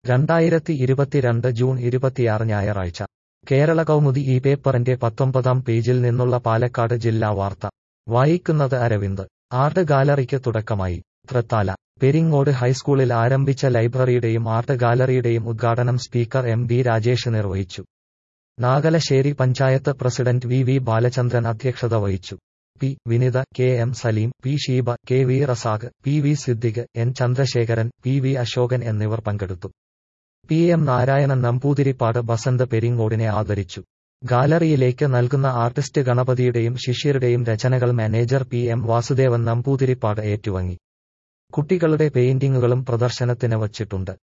രണ്ടായിരത്തി ഇരുപത്തിരണ്ട് ജൂൺ ഇരുപത്തിയാറ് ഞായറാഴ്ച കേരള കൗമുദി ഈ പേപ്പറിന്റെ പത്തൊമ്പതാം പേജിൽ നിന്നുള്ള പാലക്കാട് ജില്ലാ വാർത്ത വായിക്കുന്നത് അരവിന്ദ് ആർട്ട് ഗാലറിക്ക് തുടക്കമായി തൃത്താല പെരിങ്ങോട് ഹൈസ്കൂളിൽ ആരംഭിച്ച ലൈബ്രറിയുടെയും ആർട്ട് ഗാലറിയുടെയും ഉദ്ഘാടനം സ്പീക്കർ എം ബി രാജേഷ് നിർവഹിച്ചു Nagalassery panchayat president V V Balachandran അധ്യക്ഷത വഹിച്ചു P Vinitha K M Saleem P Sheeba K V Razak P V Siddique N Chandrasekharan P V Ashokan എന്നിവർ പങ്കെടുത്തു പി എം നാരായണൻ നമ്പൂതിരിപ്പാട് ബസന്ത് പെരിങ്ങോടിനെ ആദരിച്ചു ഗാലറിയിലേക്ക് നൽകുന്ന ആർട്ടിസ്റ്റ് ഗണപതിയുടെയും ശിഷ്യരുടെയും രചനകൾ manager P M Vasudevan Namboothiripad ഏറ്റുവാങ്ങി കുട്ടികളുടെ പെയിന്റിങ്ങുകളും പ്രദർശനത്തിന് വച്ചിട്ടുണ്ട്